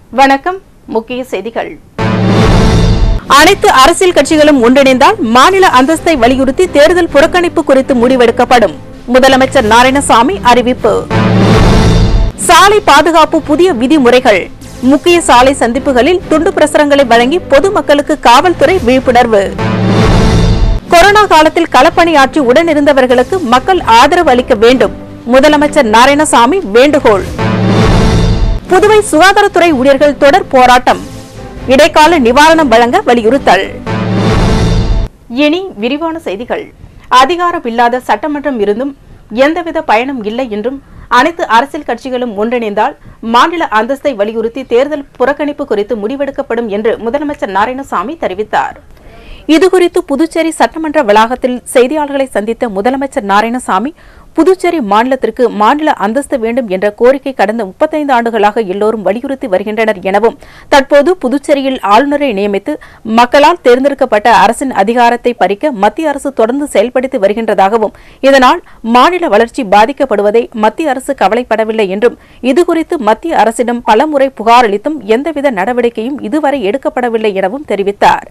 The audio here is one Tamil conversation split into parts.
வணக்கம் முக்கிய செய்திகள் அனைத்து அரசியல் கட்சிகளும் ஒன்றிணைந்தால் மாநில அந்தஸ்தை வலியுறுத்தி தேர்தல் புறக்கணிப்பு குறித்து முடிவெடுக்கப்படும் முதலமைச்சர் நாராயணசாமி அறிவிப்பு சாலை பாதுகாப்பு புதிய விதிமுறைகள் முக்கிய சாலை சந்திப்புகளில் துண்டு பிரசுரங்களை வழங்கி பொதுமக்களுக்கு காவல்துறை விழிப்புணர்வு கொரோனா காலத்தில் களப்பணியாற்றி உடனிருந்தவர்களுக்கு மக்கள் ஆதரவு அளிக்க வேண்டும் முதலமைச்சர் நாராயணசாமி வேண்டுகோள் புதுவை சுகாதாரத்துறை ஊழியர்கள் தொடர் போராட்டம் இடைக்கால நிவாரணம் வழங்க வலியுறுத்தல் இனி விரிவான செய்திகள் அதிகாரம் இல்லாத சட்டமன்றம் இருந்தும் எந்தவித பயனும் இல்லை என்றும் அனைத்து அரசியல் கட்சிகளும் ஒன்றிணைந்தால் மாநில அந்தஸ்தை வலியுறுத்தி தேர்தல் புறக்கணிப்பு குறித்து முடிவெடுக்கப்படும் என்று முதலமைச்சர் நாராயணசாமி தெரிவித்தார் இதுகுறித்து புதுச்சேரி சட்டமன்ற வளாகத்தில் செய்தியாளர்களை சந்தித்த முதலமைச்சர் நாராயணசாமி புதுச்சேரி மாநிலத்திற்கு மாநில அந்தஸ்து வேண்டும் என்ற கோரிக்கை கடந்த முப்பத்தைந்து ஆண்டுகளாக எல்லோரும் வலியுறுத்தி வருகின்றனர் எனவும் தற்போது புதுச்சேரியில் ஆளுநரை நியமித்து மக்களால் தேர்ந்தெடுக்கப்பட்ட அரசின் அதிகாரத்தை பறிக்க மத்திய அரசு தொடர்ந்து செயல்படுத்தி வருகின்றதாகவும் இதனால் மாநில வளர்ச்சி பாதிக்கப்படுவதை மத்திய அரசு கவலைப்படவில்லை என்றும் இதுகுறித்து மத்திய அரசிடம் பலமுறை புகார் அளித்தும் எந்தவித நடவடிக்கையும் இதுவரை எடுக்கப்படவில்லை எனவும் தெரிவித்தார்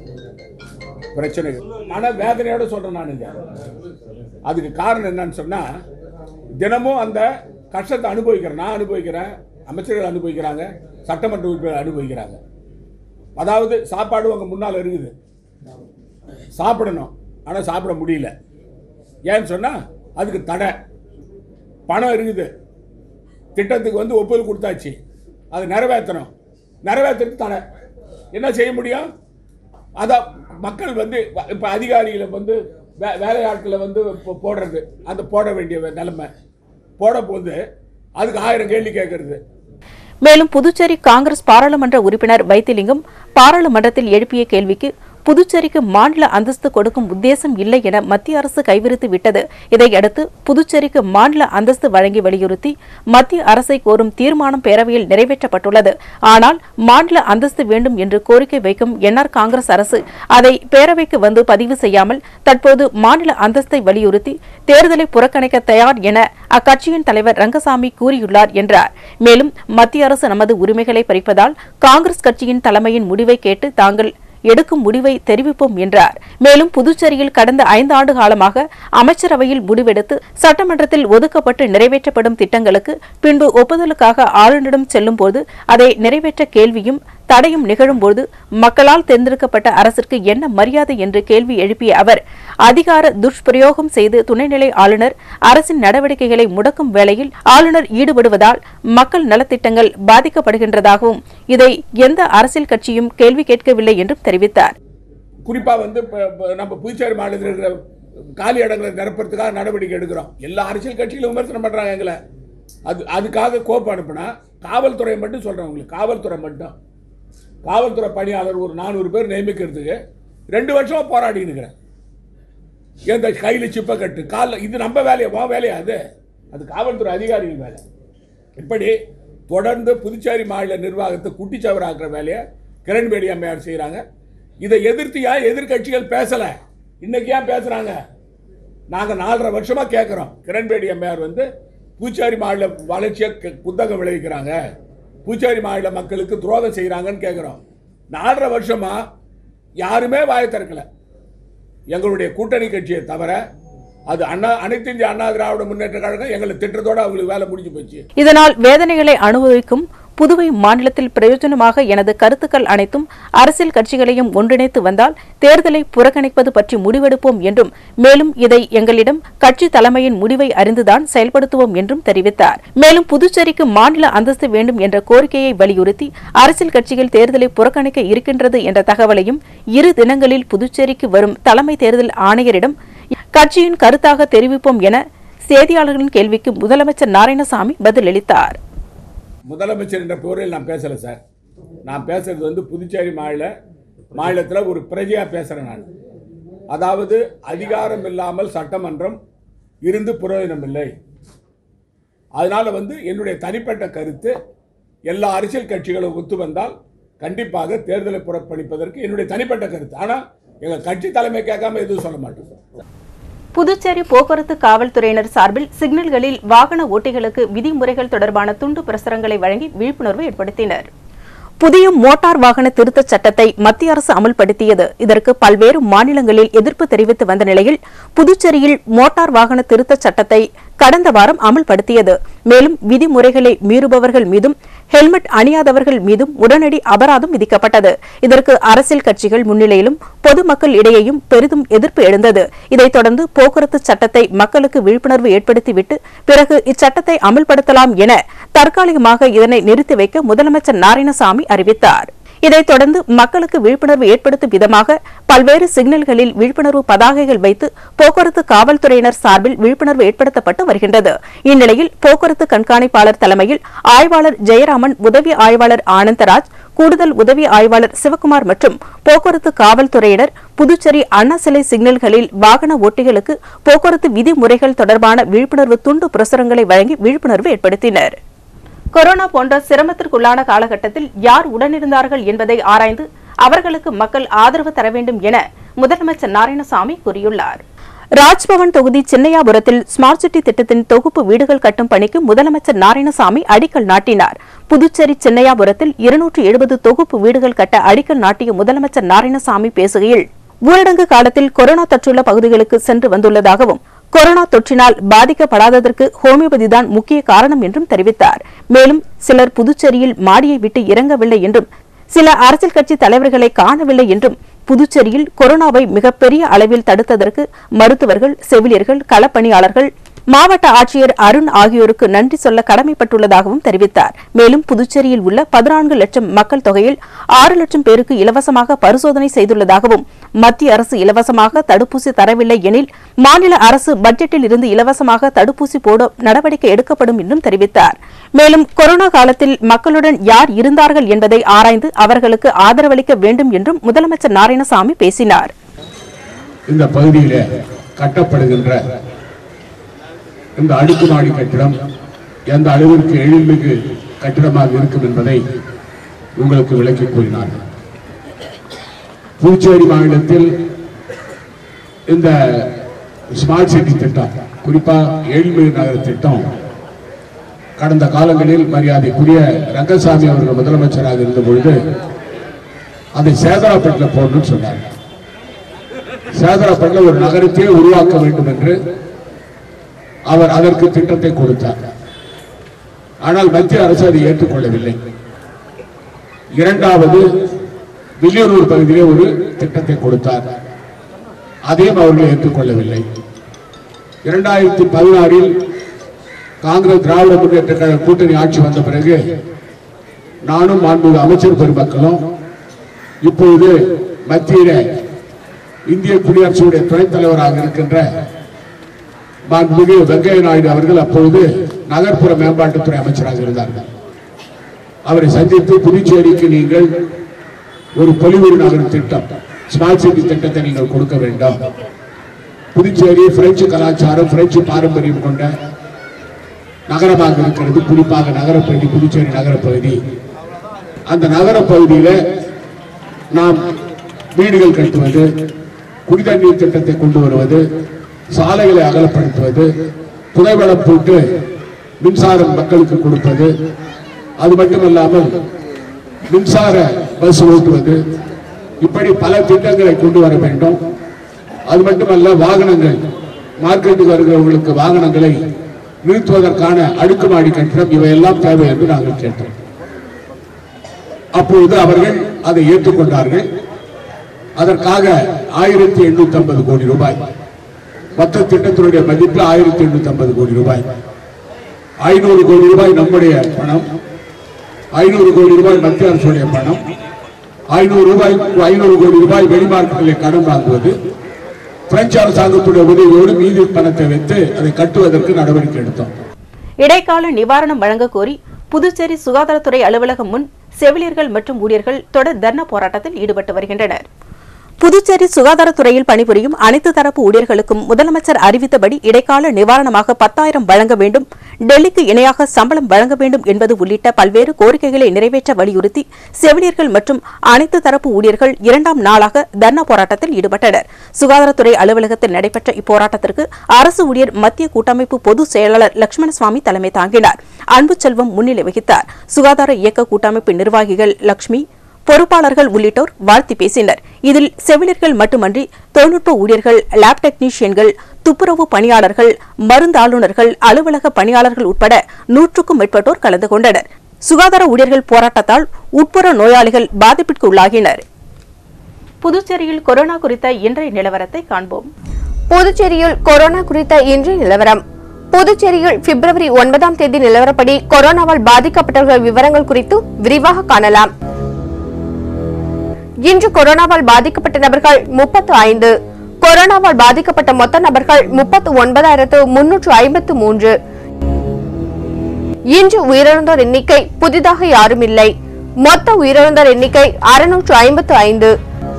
பிரச்சனைகள் மன வேதனையோட சொல்றேன் நான் இங்க அதுக்கு காரணம் என்னன்னு சொன்னா தினமும் அந்த கஷ்டத்தை அனுபவிக்கிறேன் நான் அனுபவிக்கிறேன் அமைச்சர்கள் அனுபவிக்கிறாங்க சட்டமன்ற உறுப்பினர் அனுபவிக்கிறாங்க அதாவது சாப்பாடு உங்க முன்னால் இருக்குது சாப்பிடணும் ஆனால் சாப்பிட முடியல ஏன்னு சொன்னா அதுக்கு தடை பணம் இருக்குது திட்டத்துக்கு வந்து ஒப்புதல் கொடுத்தாச்சு அது நிறைவேற்றணும் நிறைவேற்றுறது தடை என்ன செய்ய முடியும் அதான் மக்கள் வந்து இப்போ அதிகாரிகளை வந்து வே வேலையாட்களை வந்து இப்போ போடுறது அந்த போட வேண்டிய நிலைமை போட போது அதுக்கு ஆயிரம் கேள்வி கேட்கறது மேலும் புதுச்சேரி காங்கிரஸ் பாராளுமன்ற உறுப்பினர் வைத்திலிங்கம் பாராளுமன்றத்தில் எழுப்பிய கேள்விக்கு புதுச்சேரிக்கு மாநில அந்தஸ்து கொடுக்கும் உத்தேசம் இல்லை என மத்திய அரசு கைவிரித்து விட்டது இதையடுத்து புதுச்சேரிக்கு மாநில அந்தஸ்து வழங்கி வலியுறுத்தி மத்திய அரசை கோரும் தீர்மானம் பேரவையில் நிறைவேற்றப்பட்டுள்ளது ஆனால் மாநில அந்தஸ்து வேண்டும் என்று கோரிக்கை வைக்கும் என்ஆர் காங்கிரஸ் அரசு அதை பேரவைக்கு வந்து பதிவு செய்யாமல் தற்போது மாநில அந்தஸ்தை வலியுறுத்தி தேர்தலை புறக்கணிக்க தயார் என அக்கட்சியின் தலைவர் ரங்கசாமி கூறியுள்ளார் என்றார் மேலும் மத்திய அரசு நமது உரிமைகளை பறிப்பதால் காங்கிரஸ் கட்சியின் தலைமையின் முடிவை கேட்டு தாங்கள் எடுக்கும் முடிவை தெரிவிப்போம் என்றார் மேலும் புதுச்சேரியில் கடந்த ஐந்து ஆண்டு காலமாக அமைச்சரவையில் முடிவெடுத்து சட்டமன்றத்தில் ஒதுக்கப்பட்டு நிறைவேற்றப்படும் திட்டங்களுக்கு பின்பு ஒப்புதலுக்காக ஆளுநரிடம் செல்லும்போது அதை நிறைவேற்ற கேள்வியும் தடையும் நிகழும்போது மக்களால் தேர்ந்தெடுக்கப்பட்ட அரசிற்கு என்ன மரியாதை என்று கேள்வி எழுப்பிய அவர் அதிகார துஷ்பிரயோகம் செய்து துணைநிலை ஆளுநர் அரசின் நடவடிக்கைகளை முடக்கும் வேளையில் ஆளுநர் ஈடுபடுவதால் மக்கள் நலத்திட்டங்கள் பாதிக்கப்படுகின்றதாகவும் இதை எந்த அரசியல் கட்சியும் கேள்வி கேட்கவில்லை என்றும் தெரிவித்தார் குறிப்பாக வந்து இப்போ இப்போ நம்ம புதுச்சேரி மாநிலத்தில் இருக்கிற காலி இடங்களை நிரப்புறதுக்காக நடவடிக்கை எடுக்கிறோம் எல்லா அரசியல் கட்சிகளும் விமர்சனம் பண்ணுறாங்க எங்களை அது அதுக்காக கோப்பு அனுப்புனா காவல்துறை மட்டும் சொல்கிறேன் உங்களுக்கு காவல்துறை மட்டும் காவல்துறை பணியாளர் ஒரு நானூறு பேர் நியமிக்கிறதுக்கு ரெண்டு வருஷமா போராடின்னு இருக்கிறேன் எந்த கையில் சிப்பை கட்டு காலில் இது நம்ம வேலையா வா வேலையா அது அது காவல்துறை அதிகாரிகள் வேலை இப்படி தொடர்ந்து புதுச்சேரி மாநில நிர்வாகத்தை குட்டிச்சவராக்குற வேலையை கிரண்பேடி அம்மையார் செய்கிறாங்க இதை எதிர்த்து ஏன் எதிர்கட்சிகள் பேசலை இன்னைக்கு ஏன் பேசுகிறாங்க நாங்கள் நாலரை வருஷமாக கேட்குறோம் கிரண்பேடி அம்மையார் வந்து பூச்சேரி மாநில வளர்ச்சியை க- புத்தகம் விளைவிக்கிறாங்க பூச்சேரி மாநில மக்களுக்கு துரோகம் செய்கிறாங்கன்னு கேட்குறோம் நாலரை வருஷமாக யாருமே வாயை திறக்கல எங்களுடைய கூட்டணி கட்சியை தவிர அது அண்ணா அனைத்து இந்திய அண்ணா திராவிட முன்னேற்ற கழகம் எங்களை திட்டத்தோட அவங்களுக்கு வேலை முடிஞ்சு போச்சு இதனால் வேதனைகளை அனுபவிக்கும் புதுவை மாநிலத்தில் பிரயோஜனமாக எனது கருத்துக்கள் அனைத்தும் அரசியல் கட்சிகளையும் ஒன்றிணைத்து வந்தால் தேர்தலை புறக்கணிப்பது பற்றி முடிவெடுப்போம் என்றும் மேலும் இதை எங்களிடம் கட்சி தலைமையின் முடிவை அறிந்துதான் செயல்படுத்துவோம் என்றும் தெரிவித்தார் மேலும் புதுச்சேரிக்கு மாநில அந்தஸ்து வேண்டும் என்ற கோரிக்கையை வலியுறுத்தி அரசியல் கட்சிகள் தேர்தலை புறக்கணிக்க இருக்கின்றது என்ற தகவலையும் இரு தினங்களில் புதுச்சேரிக்கு வரும் தலைமை தேர்தல் ஆணையரிடம் கட்சியின் கருத்தாக தெரிவிப்போம் என செய்தியாளர்களின் கேள்விக்கு முதலமைச்சர் நாராயணசாமி பதிலளித்தார் முதலமைச்சர் என்ற போரில் நான் பேசலை சார் நான் பேசுறது வந்து புதுச்சேரி மாநில மாநிலத்தில் ஒரு பிரஜையாக பேசுகிறேன் நான் அதாவது அதிகாரம் இல்லாமல் சட்டமன்றம் இருந்து பிரயோஜனம் இல்லை அதனால வந்து என்னுடைய தனிப்பட்ட கருத்து எல்லா அரசியல் கட்சிகளும் ஒத்து வந்தால் கண்டிப்பாக தேர்தலை புறப்பணிப்பதற்கு என்னுடைய தனிப்பட்ட கருத்து ஆனால் எங்கள் கட்சி தலைமை கேட்காம எதுவும் சொல்ல மாட்டோம் புதுச்சேரி போக்குவரத்து காவல்துறையினர் சார்பில் சிக்னல்களில் வாகன ஓட்டிகளுக்கு விதிமுறைகள் தொடர்பான துண்டு பிரசுரங்களை வழங்கி விழிப்புணர்வு ஏற்படுத்தினர் புதிய மோட்டார் வாகன திருத்தச் சட்டத்தை மத்திய அரசு அமல்படுத்தியது இதற்கு பல்வேறு மாநிலங்களில் எதிர்ப்பு தெரிவித்து வந்த நிலையில் புதுச்சேரியில் மோட்டார் வாகன திருத்தச் சட்டத்தை கடந்த வாரம் அமல்படுத்தியது மேலும் விதிமுறைகளை மீறுபவர்கள் மீதும் ஹெல்மெட் அணியாதவர்கள் மீதும் உடனடி அபராதம் விதிக்கப்பட்டது இதற்கு அரசியல் கட்சிகள் முன்னிலையிலும் பொதுமக்கள் இடையேயும் பெரிதும் எதிர்ப்பு எழுந்தது இதைத் தொடர்ந்து போக்குவரத்து சட்டத்தை மக்களுக்கு விழிப்புணர்வு ஏற்படுத்திவிட்டு பிறகு இச்சட்டத்தை அமல்படுத்தலாம் என தற்காலிகமாக இதனை நிறுத்தி வைக்க முதலமைச்சர் நாராயணசாமி அறிவித்தார் இதைத் தொடர்ந்து மக்களுக்கு விழிப்புணர்வு ஏற்படுத்தும் விதமாக பல்வேறு சிக்னல்களில் விழிப்புணர்வு பதாகைகள் வைத்து போக்குவரத்து காவல்துறையினர் சார்பில் விழிப்புணர்வு ஏற்படுத்தப்பட்டு வருகின்றது இந்நிலையில் போக்குவரத்து கண்காணிப்பாளர் தலைமையில் ஆய்வாளர் ஜெயராமன் உதவி ஆய்வாளர் ஆனந்தராஜ் கூடுதல் உதவி ஆய்வாளர் சிவக்குமார் மற்றும் போக்குவரத்து காவல்துறையினர் புதுச்சேரி அண்ணா சிலை சிக்னல்களில் வாகன ஓட்டிகளுக்கு போக்குவரத்து விதிமுறைகள் தொடர்பான விழிப்புணர்வு துண்டு பிரசுரங்களை வழங்கி விழிப்புணர்வு ஏற்படுத்தினர் கொரோனா போன்ற சிரமத்திற்குள்ளான காலகட்டத்தில் யார் உடனிருந்தார்கள் என்பதை ஆராய்ந்து அவர்களுக்கு மக்கள் ஆதரவு தர வேண்டும் என முதலமைச்சர் நாராயணசாமி கூறியுள்ளார் ராஜ்பவன் தொகுதி சின்னையாபுரத்தில் ஸ்மார்ட் சிட்டி திட்டத்தின் தொகுப்பு வீடுகள் கட்டும் பணிக்கு முதலமைச்சர் நாராயணசாமி அடிக்கல் நாட்டினார் புதுச்சேரி சின்னையாபுரத்தில் இருநூற்று எழுபது தொகுப்பு வீடுகள் கட்ட அடிக்கல் நாட்டிய முதலமைச்சர் நாராயணசாமி பேசுகையில் ஊரடங்கு காலத்தில் கொரோனா தொற்றுள்ள பகுதிகளுக்கு சென்று வந்துள்ளதாகவும் கொரோனா தொற்றினால் பாதிக்கப்படாததற்கு ஹோமியோபதிதான் முக்கிய காரணம் என்றும் தெரிவித்தார் மேலும் சிலர் புதுச்சேரியில் மாடியை விட்டு இறங்கவில்லை என்றும் சில அரசியல் கட்சி தலைவர்களை காணவில்லை என்றும் புதுச்சேரியில் கொரோனாவை மிகப்பெரிய அளவில் தடுத்ததற்கு மருத்துவர்கள் செவிலியர்கள் களப்பணியாளர்கள் மாவட்ட ஆட்சியர் அருண் ஆகியோருக்கு நன்றி சொல்ல கடமைப்பட்டுள்ளதாகவும் தெரிவித்தார் மேலும் புதுச்சேரியில் உள்ள பதினான்கு லட்சம் மக்கள் தொகையில் ஆறு லட்சம் பேருக்கு இலவசமாக பரிசோதனை செய்துள்ளதாகவும் மத்திய அரசு இலவசமாக தடுப்பூசி தரவில்லை எனில் மாநில அரசு பட்ஜெட்டில் இருந்து இலவசமாக தடுப்பூசி போட நடவடிக்கை எடுக்கப்படும் என்றும் தெரிவித்தார் மேலும் கொரோனா காலத்தில் மக்களுடன் யார் இருந்தார்கள் என்பதை ஆராய்ந்து அவர்களுக்கு ஆதரவளிக்க வேண்டும் என்றும் முதலமைச்சர் நாராயணசாமி பேசினார் இந்த பகுதியிலே கட்டப்படுகின்ற இந்த அடுக்குமாடி கட்டிடம் எந்த அளவிற்கு எழில்மிகு கட்டிடமாக இருக்கும் என்பதை உங்களுக்கு விளக்கி கூறினார் புதுச்சேரி மாநிலத்தில் இந்த ஸ்மார்ட் சிட்டி திட்டம் குறிப்பா எழில்மிகு நகர திட்டம் கடந்த காலங்களில் மரியாதைக்குரிய ரங்கசாமி அவர்கள் முதலமைச்சராக இருந்த பொழுது அதை சேதராப்பட்டில் போடணும்னு சொன்னார் சேதராப்பட்டில் ஒரு நகரத்தையே உருவாக்க வேண்டும் என்று அவர் அதற்கு திட்டத்தை கொடுத்தார் ஆனால் மத்திய அரசு அதை ஏற்றுக்கொள்ளவில்லை இரண்டாவது வில்லியனூர் பகுதியிலே ஒரு திட்டத்தை கொடுத்தார் அதையும் அவர்கள் ஏற்றுக்கொள்ளவில்லை இரண்டாயிரத்தி பதினாறில் காங்கிரஸ் திராவிட முன்னேற்ற கழக கூட்டணி ஆட்சி வந்த பிறகு நானும் மாண்புமிகு அமைச்சர் பெருமக்களும் இப்பொழுது மத்தியில இந்திய குடியரசுடைய துணைத் தலைவராக இருக்கின்ற மாண்புமிகு வெங்கையா நாயுடு அவர்கள் அப்பொழுது நகர்ப்புற மேம்பாட்டுத்துறை அமைச்சராக இருந்தார்கள் அவரை சந்தித்து புதுச்சேரிக்கு நீங்கள் ஒரு பொலிவுறு நகர் திட்டம் ஸ்மார்ட் சிட்டி திட்டத்தை நீங்கள் கொடுக்க வேண்டும் புதுச்சேரி பிரெஞ்சு கலாச்சாரம் பிரெஞ்சு பாரம்பரியம் கொண்ட நகரமாக இருக்கிறது குறிப்பாக நகரப்பகுதி புதுச்சேரி நகரப்பகுதி அந்த நகரப்பகுதியில நாம் வீடுகள் கட்டுவது குடிதண்ணீர் திட்டத்தை கொண்டு வருவது சாலைகளை அகலப்படுத்துவது புகைவளம் போட்டு மின்சாரம் மக்களுக்கு கொடுப்பது அது மட்டுமல்லாமல் மின்சார பஸ் ஓட்டுவது இப்படி பல திட்டங்களை கொண்டு வர வேண்டும் அது மட்டுமல்ல வாகனங்கள் மார்க்கெட்டுக்கு வருகிறவர்களுக்கு வாகனங்களை நிறுத்துவதற்கான அடுக்குமாடி கட்டிடம் இவையெல்லாம் தேவை என்று நாங்கள் கேட்டோம் அப்பொழுது அவர்கள் அதை ஏற்றுக்கொண்டார்கள் அதற்காக ஆயிரத்தி எண்ணூத்தி ஐம்பது கோடி ரூபாய் மொத்த திட்டத்தினுடைய மதிப்பு ஆயிரத்தி எண்ணூத்தி ஐம்பது கோடி ரூபாய் ஐநூறு கோடி ரூபாய் நம்முடைய பணம் ஐநூறு கோடி ரூபாய் மத்திய அரசுடைய பணம் ஐநூறு ரூபாய் ஐநூறு கோடி ரூபாய் வெளிமார்க்கெட்டில் கடன் வாங்குவது பிரெஞ்சு அரசாங்கத்துடைய உதவியோடு மீதி பணத்தை வைத்து அதை கட்டுவதற்கு நடவடிக்கை எடுத்தோம் இடைக்கால நிவாரணம் வழங்கக் கோரி புதுச்சேரி சுகாதாரத்துறை அலுவலகம் முன் செவிலியர்கள் மற்றும் ஊழியர்கள் தொடர் தர்ணா போராட்டத்தில் ஈடுபட்டு வருகின்றனர் புதுச்சேரி சுகாதாரத்துறையில் பணிபுரியும் அனைத்து தரப்பு ஊழியர்களுக்கும் முதலமைச்சர் அறிவித்தபடி இடைக்கால நிவாரணமாக பத்தாயிரம் வழங்க வேண்டும் டெல்லிக்கு இணையாக சம்பளம் வழங்க வேண்டும் என்பது உள்ளிட்ட பல்வேறு கோரிக்கைகளை நிறைவேற்ற வலியுறுத்தி செவிலியர்கள் மற்றும் அனைத்து தரப்பு ஊழியர்கள் இரண்டாம் நாளாக தர்ணா போராட்டத்தில் ஈடுபட்டனர் சுகாதாரத்துறை அலுவலகத்தில் நடைபெற்ற இப்போராட்டத்திற்கு அரசு ஊழியர் மத்திய கூட்டமைப்பு பொதுச் செயலாளர் லட்சுமணசுவாமி தலைமை தாங்கினார் அன்பு செல்வம் முன்னிலை வகித்தார் சுகாதார இயக்க கூட்டமைப்பு நிர்வாகிகள் லட்சுமி பொறுப்பாளர்கள் உள்ளிட்டோர் வாழ்த்தி பேசினர் இதில் செவிலியர்கள் மட்டுமன்றி தொழில்நுட்ப ஊழியர்கள் லேப் டெக்னீஷியன்கள் துப்புரவு பணியாளர்கள் மருந்தாளுநர்கள் அலுவலக பணியாளர்கள் உட்பட நூற்றுக்கும் மேற்பட்டோர் கலந்து கொண்டனர் சுகாதார ஊழியர்கள் போராட்டத்தால் உட்புற நோயாளிகள் பாதிப்பிற்கு உள்ளாகினர் புதுச்சேரியில் கொரோனா குறித்த இன்றைய நிலவரத்தை காண்போம் புதுச்சேரியில் கொரோனா குறித்த இன்றைய நிலவரம் புதுச்சேரியில் பிப்ரவரி ஒன்பதாம் தேதி நிலவரப்படி கொரோனாவால் பாதிக்கப்பட்டவர்கள் விவரங்கள் குறித்து விரிவாக காணலாம் இன்று கொரோனாவால் பாதிக்கப்பட்ட நபர்கள் முப்பத்து ஐந்து கொரோனாவால் பாதிக்கப்பட்ட மொத்த நபர்கள் முப்பத்து ஒன்பதாயிரத்து முன்னூற்று ஐம்பத்து மூன்று இன்று உயிரிழந்தோர் எண்ணிக்கை புதிதாக யாரும் இல்லை மொத்த உயிரிழந்தோர் எண்ணிக்கை அறுநூற்று ஐம்பத்து ஐந்து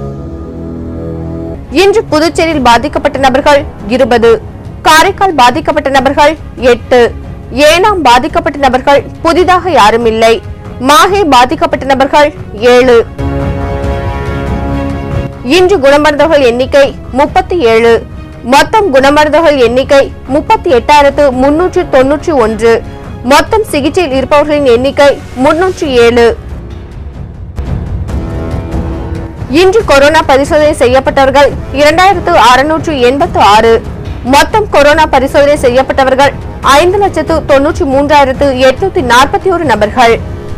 இன்று புதுச்சேரியில் பாதிக்கப்பட்ட நபர்கள் இருபது காரைக்கால் பாதிக்கப்பட்ட நபர்கள் எட்டு ஏனாம் பாதிக்கப்பட்ட நபர்கள் புதிதாக யாரும் இல்லை மாஹே பாதிக்கப்பட்ட நபர்கள் ஏழு இன்று குணமடைந்தவர்கள் எண்ணிக்கை முப்பத்தி ஏழு மொத்தம் குணமடைந்தவர்கள் எண்ணிக்கை முப்பத்தி எட்டாயிரத்து முன்னூற்று தொன்னூற்றி ஒன்று மொத்தம் சிகிச்சையில் இருப்பவர்களின் எண்ணிக்கை முன்னூற்றி ஏழு இன்று கொரோனா பரிசோதனை செய்யப்பட்டவர்கள் இரண்டாயிரத்து அறுநூற்று எண்பத்து ஆறு மொத்தம் கொரோனா பரிசோதனை செய்யப்பட்டவர்கள் ஐந்து லட்சத்து தொன்னூற்றி மூன்றாயிரத்து எட்நூத்தி நாற்பத்தி ஒரு நபர்கள்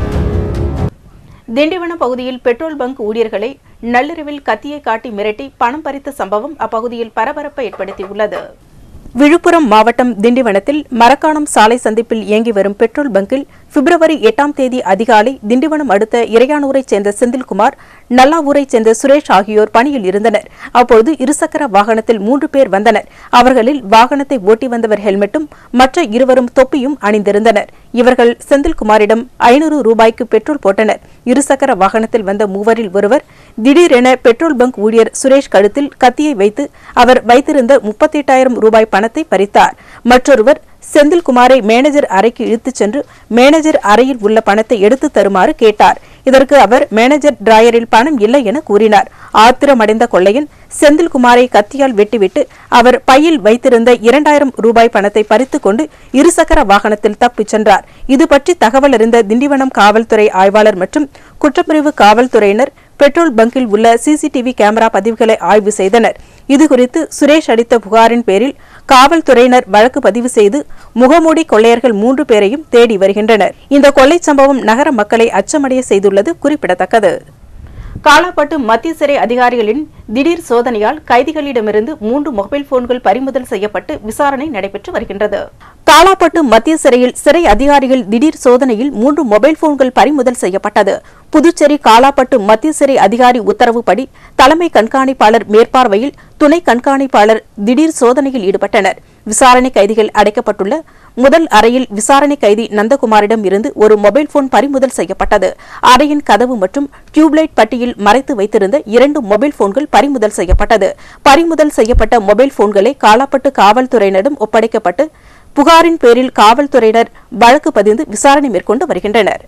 திண்டிவனம் பகுதியில் பெட்ரோல் பங்க் ஊழியர்களை நள்ளிரவில் கத்தியை காட்டி மிரட்டி பணம் பறித்த சம்பவம் அப்பகுதியில் பரபரப்பை ஏற்படுத்தியுள்ளது விழுப்புரம் மாவட்டம் திண்டிவனத்தில் மரக்காணம் சாலை சந்திப்பில் இயங்கி வரும் பெட்ரோல் பங்கில் பிப்ரவரி எட்டாம் தேதி அதிகாலை திண்டிவனம் அடுத்த இறையானூரைச் சேர்ந்த செந்தில்குமார் நல்லாவூரைச் சேர்ந்த சுரேஷ் ஆகியோர் பணியில் இருந்தனர் அப்போது இருசக்கர வாகனத்தில் மூன்று பேர் வந்தனர் அவர்களில் வாகனத்தை ஓட்டி வந்தவர் ஹெல்மெட்டும் மற்ற இருவரும் தொப்பியும் அணிந்திருந்தனர் இவர்கள் செந்தில்குமாரிடம் ஐநூறு ரூபாய்க்கு பெட்ரோல் போட்டனர் இருசக்கர வாகனத்தில் வந்த மூவரில் ஒருவர் திடீரென பெட்ரோல் பங்க் ஊழியர் சுரேஷ் கழுத்தில் கத்தியை வைத்து அவர் வைத்திருந்த முப்பத்தி எட்டாயிரம் ரூபாய் பணத்தை பறித்தார் மற்றொருவர் செந்தில்குமாரை மேனேஜர் அறைக்கு இழுத்துச் சென்று மேனேஜர் அறையில் உள்ள பணத்தை எடுத்து தருமாறு கேட்டார் இதற்கு அவர் மேனேஜர் டிராயரில் பணம் இல்லை என கூறினார் ஆத்திரமடைந்த கொள்ளையன் செந்தில்குமாரை கத்தியால் வெட்டிவிட்டு அவர் பையில் வைத்திருந்த இரண்டாயிரம் ரூபாய் பணத்தை பறித்துக் கொண்டு இருசக்கர வாகனத்தில் தப்பிச் சென்றார் இது பற்றி தகவல் அறிந்த திண்டிவனம் காவல்துறை ஆய்வாளர் மற்றும் குற்றப்பிரிவு காவல்துறையினர் பெட்ரோல் பங்கில் உள்ள சிசிடிவி கேமரா பதிவுகளை ஆய்வு செய்தனர் இதுகுறித்து சுரேஷ் அளித்த புகாரின் பேரில் காவல்துறையினர் வழக்கு பதிவு செய்து முகமூடி கொள்ளையர்கள் மூன்று பேரையும் தேடி வருகின்றனர் இந்த கொள்ளை சம்பவம் நகர மக்களை அச்சமடைய செய்துள்ளது குறிப்பிடத்தக்கது காலாப்பட்டு மத்திய சிறை அதிகாரிகளின் திடீர் சோதனையால் கைதிகளிடமிருந்து மூன்று மொபைல் போன்கள் பறிமுதல் செய்யப்பட்டு விசாரணை நடைபெற்று வருகின்றது காலாப்பட்டு மத்திய சிறையில் சிறை அதிகாரிகள் திடீர் சோதனையில் மூன்று மொபைல் போன்கள் பறிமுதல் செய்யப்பட்டது புதுச்சேரி காலாப்பட்டு மத்திய சிறை அதிகாரி உத்தரவுப்படி தலைமை கண்காணிப்பாளர் மேற்பார்வையில் துணை கண்காணிப்பாளர் திடீர் சோதனையில் ஈடுபட்டனர் விசாரணை கைதிகள் அடைக்கப்பட்டுள்ள முதல் அறையில் விசாரணை கைதி நந்தகுமாரிடம் இருந்து ஒரு மொபைல் போன் பறிமுதல் செய்யப்பட்டது அறையின் கதவு மற்றும் டியூப்லைட் பட்டியில் மறைத்து வைத்திருந்த இரண்டு மொபைல் போன்கள் பறிமுதல் செய்யப்பட்டது பறிமுதல் செய்யப்பட்ட மொபைல் போன்களை காலாப்பட்டு காவல்துறையினரிடம் ஒப்படைக்கப்பட்டு புகாரின் பேரில் காவல்துறையினர் வழக்கு பதிந்து விசாரணை மேற்கொண்டு வருகின்றனர்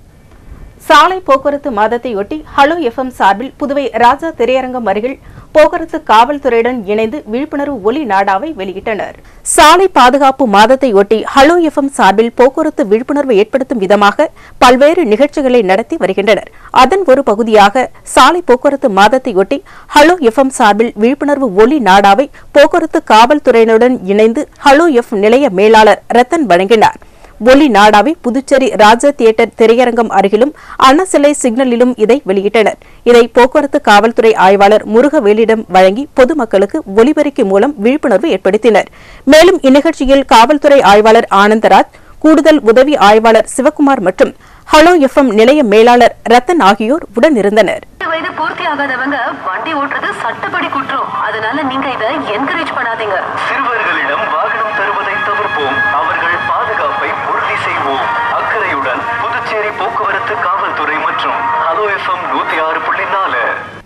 சாலை போக்குவரத்து மாதத்தையொட்டி ஹலோ எஃப்எம் சார்பில் புதுவை ராஜா திரையரங்கம் அருகில் போக்குவரத்து காவல்துறையுடன் இணைந்து விழிப்புணர்வு ஒலி நாடாவை வெளியிட்டனர் சாலை பாதுகாப்பு மாதத்தையொட்டி ஹலோ எஃப்எம் சார்பில் போக்குவரத்து விழிப்புணர்வு ஏற்படுத்தும் விதமாக பல்வேறு நிகழ்ச்சிகளை நடத்தி வருகின்றனர் அதன் ஒரு பகுதியாக சாலை போக்குவரத்து மாதத்தையொட்டி ஹலோ எஃப்எம் சார்பில் விழிப்புணர்வு ஒலி நாடாவை போக்குவரத்து காவல்துறையினருடன் இணைந்து ஹலோ எஃப் நிலைய மேலாளர் ரத்தன் வழங்கினார் ஒலி நாடாவை புதுச்சேரி ராஜா தியேட்டர் திரையரங்கம் அருகிலும் அண்ணா சிலை சிக்னலிலும் இதை வெளியிட்டனர் இதை போக்குவரத்து காவல்துறை ஆய்வாளர் முருகவேலிடம் வழங்கி பொதுமக்களுக்கு ஒலிபெருக்கி மூலம் விழிப்புணர்வு ஏற்படுத்தினர் மேலும் இந்நிகழ்ச்சியில் காவல்துறை ஆய்வாளர் ஆனந்தராஜ் கூடுதல் உதவி ஆய்வாளர் சிவக்குமார் மற்றும் ஹலோ எஃப்எம் நிலைய மேலாளர் ரத்தன் ஆகியோர் உடனிருந்தனர் வயது பூர்த்தி ஆகாதவங்க வண்டி ஓட்டுறது சட்டப்படி குற்றம் அதனால நீங்க இத என்கரேஜ் பண்ணாதீங்க சிறுவர்களிடம் வாகனம் தருவதை தவிர்ப்போம் அவர்கள் பாதுகாப்பை உறுதி செய்வோம் அக்கறையுடன் புதுச்சேரி போக்குவரத்து காவல்துறை மற்றும் ஹலோ எஃப்எம் நூத்தி ஆறு புள்ளி நாலு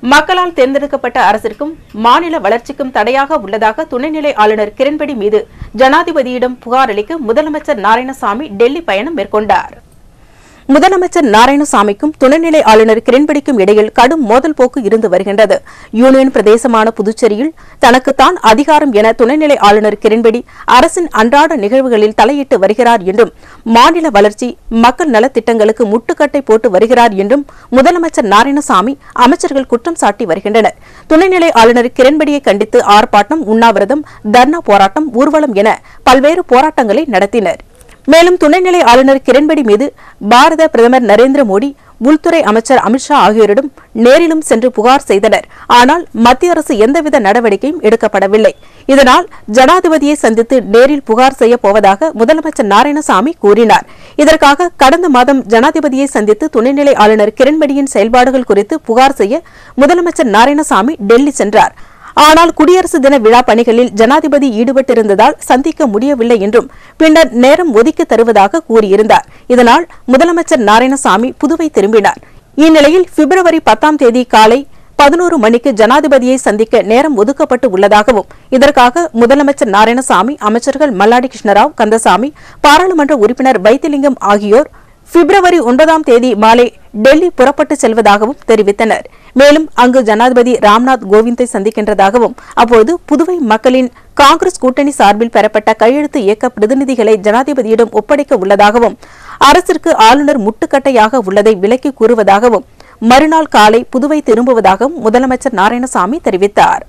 மக்களால் தேர்ந்தெடுக்கப்பட்ட அரசிற்கும் மாநில வளர்ச்சிக்கும் தடையாக உள்ளதாக துணைநிலை ஆளுநர் கிரண்பேடி மீது ஜனாதிபதியிடம் புகார் அளிக்க முதலமைச்சர் நாராயணசாமி டெல்லி பயணம் மேற்கொண்டார் முதலமைச்சர் நாராயணசாமிக்கும் துணைநிலை ஆளுநர் கிரண்பேடிக்கும் இடையில் கடும் மோதல் போக்கு இருந்து வருகின்றது யூனியன் பிரதேசமான புதுச்சேரியில் தனக்குத்தான் அதிகாரம் என துணைநிலை ஆளுநர் கிரண்பேடி அரசின் அன்றாட நிகழ்வுகளில் தலையிட்டு வருகிறார் என்றும் மாநில வளர்ச்சி மக்கள் நலத்திட்டங்களுக்கு முட்டுக்கட்டை போட்டு வருகிறார் என்றும் முதலமைச்சர் நாராயணசாமி அமைச்சர்கள் குற்றம் சாட்டி வருகின்றனர் துணைநிலை ஆளுநர் கிரண்பேடியை கண்டித்து ஆர்ப்பாட்டம் உண்ணாவிரதம் தர்ணா போராட்டம் ஊர்வலம் என பல்வேறு போராட்டங்களை நடத்தினர் மேலும் துணைநிலை ஆளுநர் கிரண்பேடி மீது பாரத பிரதமர் நரேந்திர மோடி உள்துறை அமைச்சர் அமித்ஷா ஆகியோரிடம் நேரிலும் சென்று புகார் செய்தனர் ஆனால் மத்திய அரசு எந்தவித நடவடிக்கையும் எடுக்கப்படவில்லை இதனால் ஜனாதிபதியை சந்தித்து நேரில் புகார் செய்ய போவதாக முதலமைச்சர் நாராயணசாமி கூறினார் இதற்காக கடந்த மாதம் ஜனாதிபதியை சந்தித்து துணைநிலை ஆளுநர் கிரண்பேடியின் செயல்பாடுகள் குறித்து புகார் செய்ய முதலமைச்சர் நாராயணசாமி டெல்லி சென்றார் ஆனால் குடியரசு தின விழா பணிகளில் ஜனாதிபதி ஈடுபட்டிருந்ததால் சந்திக்க முடியவில்லை என்றும் பின்னர் நேரம் ஒதுக்கி தருவதாக கூறியிருந்தார் இதனால் முதலமைச்சர் நாராயணசாமி புதுவை திரும்பினார் இந்நிலையில் பிப்ரவரி பத்தாம் தேதி காலை பதினோரு மணிக்கு ஜனாதிபதியை சந்திக்க நேரம் ஒதுக்கப்பட்டு உள்ளதாகவும் இதற்காக முதலமைச்சர் நாராயணசாமி அமைச்சர்கள் மல்லாடி கிருஷ்ணராவ் கந்தசாமி பாராளுமன்ற உறுப்பினர் வைத்திலிங்கம் ஆகியோர் பிப்ரவரி ஒன்பதாம் தேதி மாலை டெல்லி புறப்பட்டு செல்வதாகவும் தெரிவித்தனர் மேலும் அங்கு ஜனாதிபதி ராம்நாத் கோவிந்தை சந்திக்கின்றதாகவும் அப்போது புதுவை மக்களின் காங்கிரஸ் கூட்டணி சார்பில் பெறப்பட்ட கையெழுத்து இயக்க பிரதிநிதிகளை ஜனாதிபதியிடம் ஒப்படைக்க உள்ளதாகவும் அரசிற்கு ஆளுநர் முட்டுக்கட்டையாக உள்ளதை விலக்கி கூறுவதாகவும் மறுநாள் காலை புதுவை திரும்புவதாகவும் முதலமைச்சர் நாராயணசாமி தெரிவித்தார்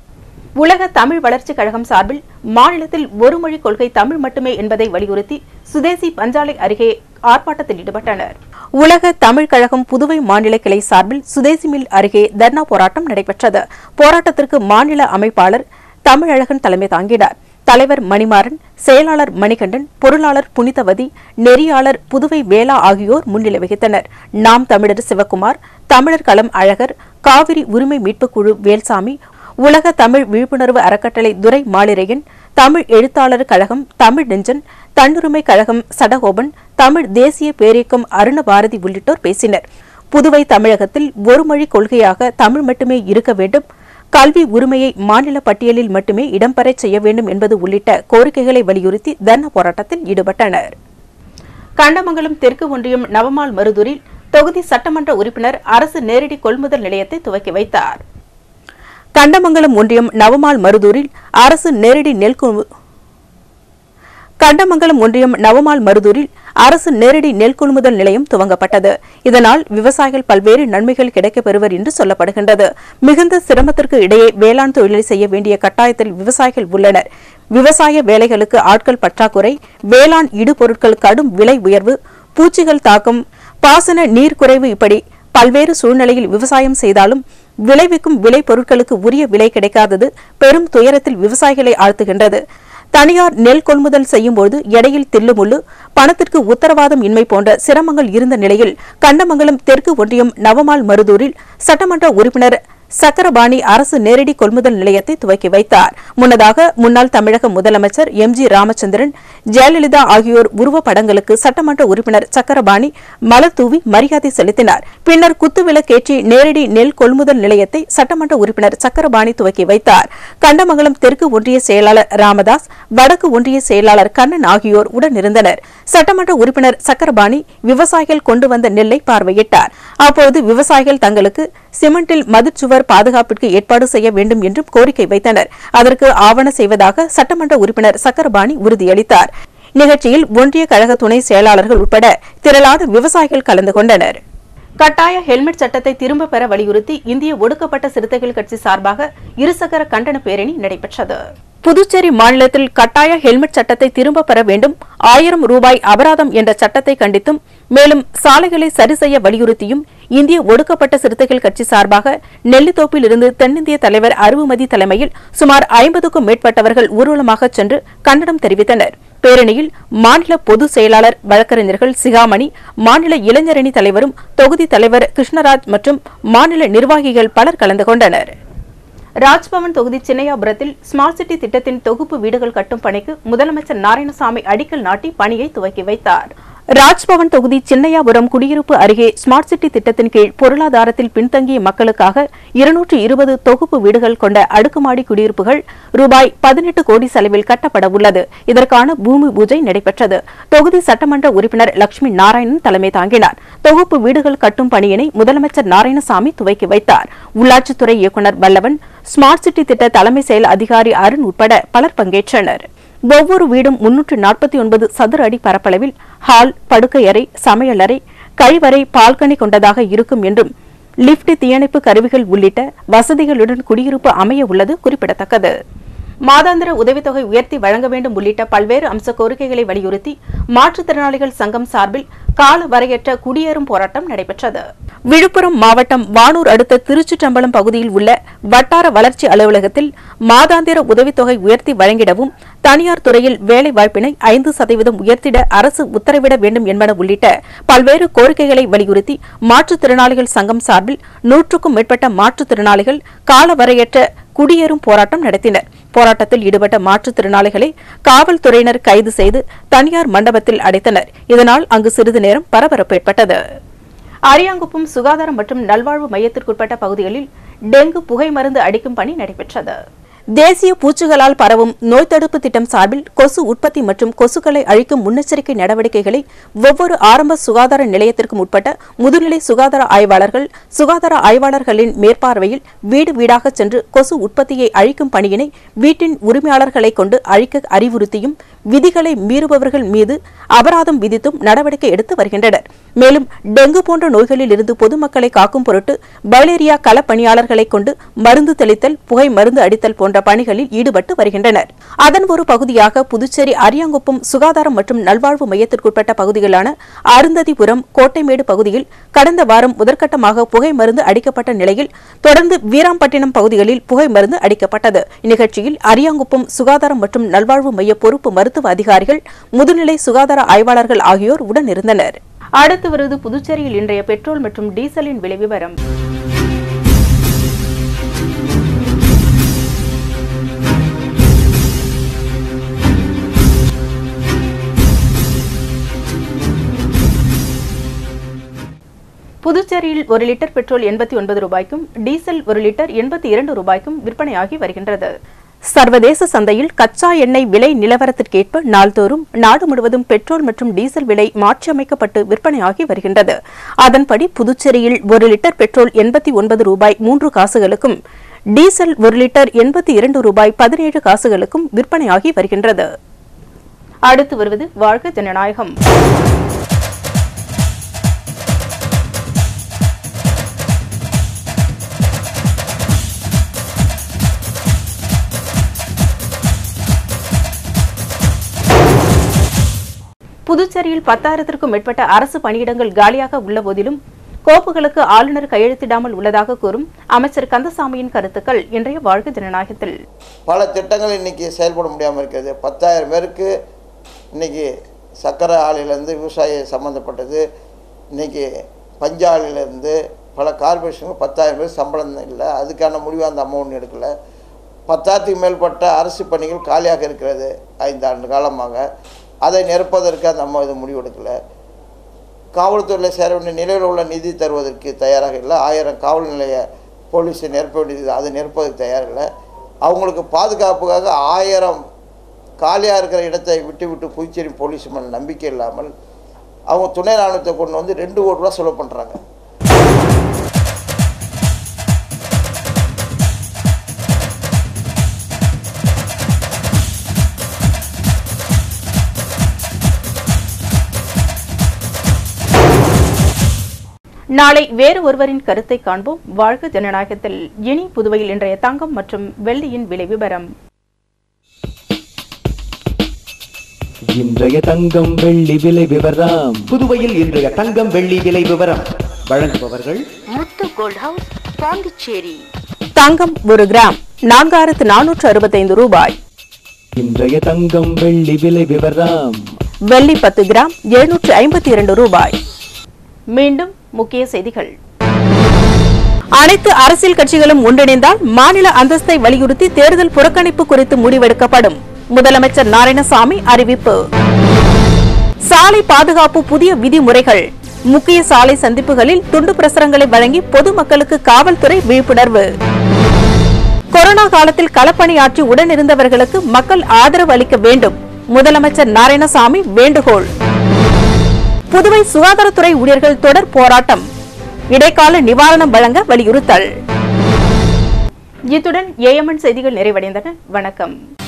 உலக தமிழ் வளர்ச்சிக் கழகம் சார்பில் மாநிலத்தில் ஒருமொழி கொள்கை தமிழ் மட்டுமே என்பதை வலியுறுத்தி சுதேசி பஞ்சாலை அருகே ஆர்ப்பாட்டத்தில் ஈடுபட்டனர் உலக தமிழ் கழகம் புதுவை மாநில கிளை சார்பில் சுதேசி மில் அருகே தர்ணா போராட்டம் நடைபெற்றது போராட்டத்திற்கு மாநில அமைப்பாளர் தமிழழகன் தலைமை தாங்கினார் தலைவர் மணிமாறன் செயலாளர் மணிகண்டன் பொருளாளர் புனிதவதி நெறியாளர் புதுவை வேளா ஆகியோர் முன்னிலை வகித்தனர் நாம் தமிழர் சிவக்குமார் தமிழர் களம் அழகர் காவிரி உரிமை மீட்புக் குழு வேல்சாமி உலக தமிழ் விழிப்புணர்வு அறக்கட்டளை துரை மாளிரையன் தமிழ் எழுத்தாளர் கழகம் தமிழ் நெஞ்சன் தன்னுரிமை கழகம் சடகோபன் தமிழ் தேசிய பேரியக்கம் அருணபாரதி உள்ளிட்டோர் பேசினர் புதுவை தமிழகத்தில் ஒருமொழி கொள்கையாக தமிழ் மட்டுமே இருக்க வேண்டும் கல்வி உரிமையை மாநில பட்டியலில் மட்டுமே இடம்பெறச் செய்ய வேண்டும் என்பது உள்ளிட்ட கோரிக்கைகளை வலியுறுத்தி தர்ணா போராட்டத்தில் ஈடுபட்டனர் கண்டமங்கலம் தெற்கு ஒன்றியம் நவமால் மருதூரில் தொகுதி சட்டமன்ற உறுப்பினர் அரசு நேரடி கொள்முதல் நிலையத்தை துவக்கி வைத்தார் கண்டமங்கலம் ஒன்றியம் நவமால் மருதூரில் அரசு நேரடி நெல் கொள்மு- கண்டமங்கலம் ஒன்றியம் நவமால் மருதூரில் அரசு நேரடி நெல் கொள்முதல் நிலையம் துவங்கப்பட்டது இதனால் விவசாயிகள் பல்வேறு நன்மைகள் கிடைக்கப் பெறுவர் என்று சொல்லப்படுகின்றது மிகுந்த சிரமத்திற்கு இடையே வேளாண் தொழிலை செய்ய வேண்டிய கட்டாயத்தில் விவசாயிகள் உள்ளனர் விவசாய வேலைகளுக்கு ஆட்கள் பற்றாக்குறை வேளாண் இடுபொருட்கள் கடும் விலை உயர்வு பூச்சிகள் தாக்கம் பாசன நீர் குறைவு இப்படி பல்வேறு சூழ்நிலையில் விவசாயம் செய்தாலும் விளைவிக்கும் விளை பொருட்களுக்கு உரிய விலை கிடைக்காதது பெரும் துயரத்தில் விவசாயிகளை ஆழ்த்துகின்றது தனியார் நெல் கொள்முதல் செய்யும்போது எடையில் தில்லுமுள்ளு பணத்திற்கு உத்தரவாதம் இன்மை போன்ற சிரமங்கள் இருந்த நிலையில் கண்டமங்கலம் தெற்கு ஒன்றியம் நவமால் மருதூரில் சட்டமன்ற உறுப்பினர் சக்கரபாணி அரசு நேரடி கொள்முதல் நிலையத்தை துவக்கி வைத்தார் முன்னதாக முன்னாள் தமிழக முதலமைச்சர் எம் ஜி ராமச்சந்திரன் ஜெயலலிதா ஆகியோர் உருவ படங்களுக்கு சட்டமன்ற உறுப்பினர் சக்கரபாணி மலர் தூவி மரியாதை செலுத்தினார் பின்னர் குத்துவிளக்கேற்றி நேரடி நெல் கொள்முதல் நிலையத்தை சட்டமன்ற உறுப்பினர் சக்கரபாணி துவக்கி வைத்தார் கண்டமங்கலம் தெற்கு ஒன்றிய செயலாளர் ராமதாஸ் வடக்கு ஒன்றிய செயலாளர் கண்ணன் ஆகியோர் உடனிருந்தனர் சட்டமன்ற உறுப்பினர் சக்கரபாணி விவசாயிகள் கொண்டு வந்த நெல்லை பார்வையிட்டார் அப்போது விவசாயிகள் தங்களுக்கு சிமெண்டில் மதிர்ச்சுவர் பாதுகாப்பிற்கு ஏற்பாடு செய்ய வேண்டும் என்றும் கோரிக்கை வைத்தனர் அதற்கு ஆவண செய்வதாக சட்டமன்ற உறுப்பினர் சக்கரபாணி உறுதியளித்தார் நிகழ்ச்சியில் ஒன்றிய கழக துணை செயலாளர்கள் உட்பட திரளான விவசாயிகள் கலந்து கொண்டனர் கட்டாய ஹெல்மெட் சட்டத்தை திரும்ப பெற வலியுறுத்தி இந்திய ஒடுக்கப்பட்ட சிறுத்தைகள் கட்சி சார்பாக இருசக்கர கண்டன பேரணி நடைபெற்றது புதுச்சேரி மாநிலத்தில் கட்டாய ஹெல்மெட் சட்டத்தை திரும்ப பெற வேண்டும் ஆயிரம் ரூபாய் அபராதம் என்ற சட்டத்தை கண்டித்தும் மேலும் சாலைகளை சரி செய்ய வலியுறுத்தியும் இந்திய ஒடுக்கப்பட்ட சிறுத்தைகள் கட்சி சார்பாக நெல்லித்தோப்பில் இருந்து தென்னிந்திய தலைவர் அருவுமதி தலைமையில் சுமார் ஐம்பதுக்கும் மேற்பட்டவர்கள் ஊர்வலமாக சென்று கண்டனம் தெரிவித்தனர் பேரணியில் மாநில பொதுச் செயலாளர் வழக்கறிஞர்கள் சிகாமணி மாநில இளைஞரணி தலைவரும் தொகுதி தலைவர் கிருஷ்ணராஜ் மற்றும் மாநில நிர்வாகிகள் பலர் கலந்து கொண்டனர் ராஜ்பவன் தொகுதி சின்னையாபுரத்தில் ஸ்மார்ட் சிட்டி திட்டத்தின் தொகுப்பு வீடுகள் கட்டும் பணிக்கு முதலமைச்சர் நாராயணசாமி அடிக்கல் நாட்டி பணியை துவக்கி வைத்தார் ராஜ்பவன் தொகுதி சின்னையாபுரம் குடியிருப்பு அருகே ஸ்மார்ட் சிட்டி திட்டத்தின் கீழ் பொருளாதாரத்தில் பின்தங்கிய மக்களுக்காக இருநூற்று இருபது தொகுப்பு வீடுகள் கொண்ட அடுக்குமாடி குடியிருப்புகள் ரூபாய் பதினெட்டு கோடி செலவில் கட்டப்பட உள்ளது இதற்கான பூமி பூஜை நடைபெற்றது தொகுதி சட்டமன்ற உறுப்பினர் லட்சுமி நாராயணன் தலைமை தாங்கினார் தொகுப்பு வீடுகள் கட்டும் பணியினை முதலமைச்சர் நாராயணசாமி துவக்கி வைத்தார் உள்ளாட்சித்துறை இயக்குநர் வல்லவன் ஸ்மார்ட் சிட்டி திட்ட தலைமை செயல் அதிகாரி அருண் உட்பட பலர் பங்கேற்றனர் ஒவ்வொரு வீடும் முன்னூற்று நாற்பத்தி ஒன்பது சதுர அடி பரப்பளவில் ஹால் படுக்கையறை சமையலறை கழிவறை பால்கனி கொண்டதாக இருக்கும் என்றும் லிப்ட் தீயணைப்பு கருவிகள் உள்ளிட்ட வசதிகளுடன் குடியிருப்பு அமைய உள்ளது குறிப்பிடத்தக்கது மாதாந்திர உதவித்தொகை உயர்த்தி வழங்க வேண்டும் உள்ளிட்ட பல்வேறு அம்ச கோரிக்கைகளை வலியுறுத்தி மாற்றுத்திறனாளிகள் சங்கம் சார்பில் கால வரையற்ற குடியேறும் போராட்டம் நடைபெற்றது விழுப்புரம் மாவட்டம் வானூர் அடுத்த திருச்சிற்றம்பலம் பகுதியில் உள்ள வட்டார வளர்ச்சி அலுவலகத்தில் மாதாந்திர உதவித்தொகை உயர்த்தி வழங்கிடவும் தனியார் துறையில் வேலை வாய்ப்பினை ஐந்து சதவீதம் உயர்த்திட அரசு உத்தரவிட வேண்டும் என்பன உள்ளிட்ட பல்வேறு கோரிக்கைகளை வலியுறுத்தி மாற்றுத்திறனாளிகள் சங்கம் சார்பில் நூற்றுக்கும் மேற்பட்ட மாற்றுத்திறனாளிகள் காலவரையற்ற குடியேறும் போராட்டம் நடத்தினர் போராட்டத்தில் ஈடுபட்ட மாற்றுத்திறனாளிகளை காவல்துறையினர் கைது செய்து தனியார் மண்டபத்தில் அடைத்தனர் இதனால் அங்கு சிறிது நேரம் பரபரப்பு ஏற்பட்டது அரியாங்குப்பம் சுகாதாரம் மற்றும் நல்வாழ்வு மையத்திற்குட்பட்ட பகுதிகளில் டெங்கு புகை மருந்து அடிக்கும் பணி நடைபெற்றது தேசிய பூச்சிகளால் பரவும் நோய் தடுப்பு திட்டம் சார்பில் கொசு உற்பத்தி மற்றும் கொசுக்களை அழிக்கும் முன்னெச்சரிக்கை நடவடிக்கைகளை ஒவ்வொரு ஆரம்ப சுகாதார நிலையத்திற்கும் உட்பட்ட முதுநிலை சுகாதார ஆய்வாளர்கள் சுகாதார ஆய்வாளர்களின் மேற்பார்வையில் வீடு வீடாக சென்று கொசு உற்பத்தியை அழிக்கும் பணியினை வீட்டின் உரிமையாளர்களை கொண்டு அழிக்க அறிவுறுத்தியும் விதிகளை மீறுபவர்கள் மீது அபராதம் விதித்தும் நடவடிக்கை எடுத்து வருகின்றனர் மேலும் டெங்கு போன்ற நோய்களில் இருந்து பொதுமக்களை காக்கும் பொருட்டு பைலேரியா களப்பணியாளர்களை கொண்டு மருந்து தெளித்தல் புகை மருந்து அடித்தல் போன்ற பணிகளில் ஈடுபட்டு வருகின்றனர் அதன் ஒரு பகுதியாக புதுச்சேரி அரியாங்குப்பம் சுகாதாரம் மற்றும் நல்வாழ்வு மையத்திற்குட்பட்ட பகுதிகளான அருந்ததிபுரம் கோட்டைமேடு பகுதியில் கடந்த வாரம் முதற்கட்டமாக புகை மருந்து அடிக்கப்பட்ட நிலையில் தொடர்ந்து வீராம்பட்டினம் பகுதிகளில் புகை மருந்து அடிக்கப்பட்டது இந்நிகழ்ச்சியில் அரியாங்குப்பம் சுகாதாரம் மற்றும் நல்வாழ்வு மைய பொறுப்பு மருத்துவ அதிகாரிகள் முதுநிலை சுகாதார ஆய்வாளர்கள் ஆகியோர் உடனிருந்தனர் அடுத்து வருவது புதுச்சேரியில் இன்றைய பெட்ரோல் மற்றும் டீசலின் விலை விவரம் புதுச்சேரியில் ஒரு லிட்டர் பெட்ரோல் எண்பத்தி ஒன்பது ரூபாய்க்கும் டீசல் ஒரு லிட்டர் எண்பத்தி இரண்டு ரூபாய்க்கும் விற்பனையாகி வருகின்றது சர்வதேச சந்தையில் கச்சா எண்ணெய் விலை நிலவரத்திற்கேற்ப நாள்தோறும் நாடு முழுவதும் பெட்ரோல் மற்றும் டீசல் விலை மாற்றியமைக்கப்பட்டு விற்பனையாகி வருகின்றது அதன்படி புதுச்சேரியில் ஒரு லிட்டர் பெட்ரோல் எண்பத்தி ஒன்பது ரூபாய் மூன்று காசுகளுக்கும் டீசல் ஒரு லிட்டர் எண்பத்தி இரண்டு ரூபாய் பதினேழு காசுகளுக்கும் விற்பனையாகி வருகின்றது அடுத்து வருவது வாழ்க ஜனநாயகம் புதுச்சேரியில் பத்தாயிரத்திற்கும் மேற்பட்ட அரசு பணியிடங்கள் காலியாக உள்ள போதிலும் கோப்புகளுக்கு ஆளுநர் கையெழுத்திடாமல் உள்ளதாக கூறும் அமைச்சர் கந்தசாமியின் கருத்துக்கள் இன்றைய வாழ்க ஜனநாயகத்தில் பல திட்டங்கள் இன்றைக்கி செயல்பட முடியாமல் இருக்கிறது பத்தாயிரம் பேருக்கு இன்றைக்கி சர்க்கரை ஆலையிலேருந்து விவசாய சம்மந்தப்பட்டது இன்றைக்கி பஞ்ச ஆலையிலேருந்து பல கார்பரேஷனுக்கு பத்தாயிரம் பேர் சம்பளம் இல்லை அதுக்கான முடிவு அந்த அமௌண்ட் எடுக்கலை பத்தாயிரத்துக்கு மேற்பட்ட அரசு பணிகள் காலியாக இருக்கிறது ஐந்து ஆண்டு காலமாக அதை நிரப்பதற்கு அந்த அம்மா இது முடிவெடுக்கலை காவல்துறையில் சேர வேண்டிய நிலையில் உள்ள நிதி தருவதற்கு தயாராக இல்லை ஆயிரம் காவல் நிலைய போலீஸை நிரப்ப வேண்டியது அதை நிரப்பதற்கு தயாரில்லை அவங்களுக்கு பாதுகாப்புக்காக ஆயிரம் காலியாக இருக்கிற இடத்தை விட்டு விட்டு புதுச்சேரி போலீஸ் மேலே நம்பிக்கை இல்லாமல் அவங்க துணை ராணுவத்தை கொண்டு வந்து ரெண்டு கோடி ரூபா செலவு பண்ணுறாங்க நாளை வேறு ஒருவரின் கருத்தை காண்போம் வாழ்க ஜனநாயகத்தில் இனி புதுவையில் இன்றைய தங்கம் மற்றும் வெள்ளியின் விலை விவரம் இன்றைய தங்கம் வெள்ளி விலை விவரம் புதுவையில் இன்றைய தங்கம் வெள்ளி விலை விவரம் வழங்குபவர்கள் முத்து கோல்ட் ஹவுஸ் பாண்டிச்சேரி தங்கம் ஒரு கிராம் நான்காயிரத்து நானூற்று அறுபத்தைந்து ரூபாய் இன்றைய தங்கம் வெள்ளி விலை விவரம் வெள்ளி பத்து கிராம் எழுநூற்று ஐம்பத்தி இரண்டு ரூபாய் மீண்டும் முக்கிய செய்திகள் அனைத்து அரசியல் கட்சிகளும் ஒன்றிணைந்தால் மாநில அந்தஸ்தை வலியுறுத்தி தேர்தல் புறக்கணிப்பு குறித்து முடிவெடுக்கப்படும் முதலமைச்சர் நாராயணசாமி அறிவிப்பு சாலை பாதுகாப்பு புதிய விதிமுறைகள் முக்கிய சாலை சந்திப்புகளில் துண்டு பிரசுரங்களை வழங்கி பொதுமக்களுக்கு காவல்துறை விழிப்புணர்வு கொரோனா காலத்தில் களப்பணியாற்றி உடனிருந்தவர்களுக்கு மக்கள் ஆதரவு அளிக்க வேண்டும் முதலமைச்சர் நாராயணசாமி வேண்டுகோள் புதுவை சுகாதாரத்துறை ஊழியர்கள் தொடர் போராட்டம் இடைக்கால நிவாரணம் வழங்க வலியுறுத்தல் இத்துடன் ஏஎம்என் செய்திகள் நிறைவடைந்தன வணக்கம்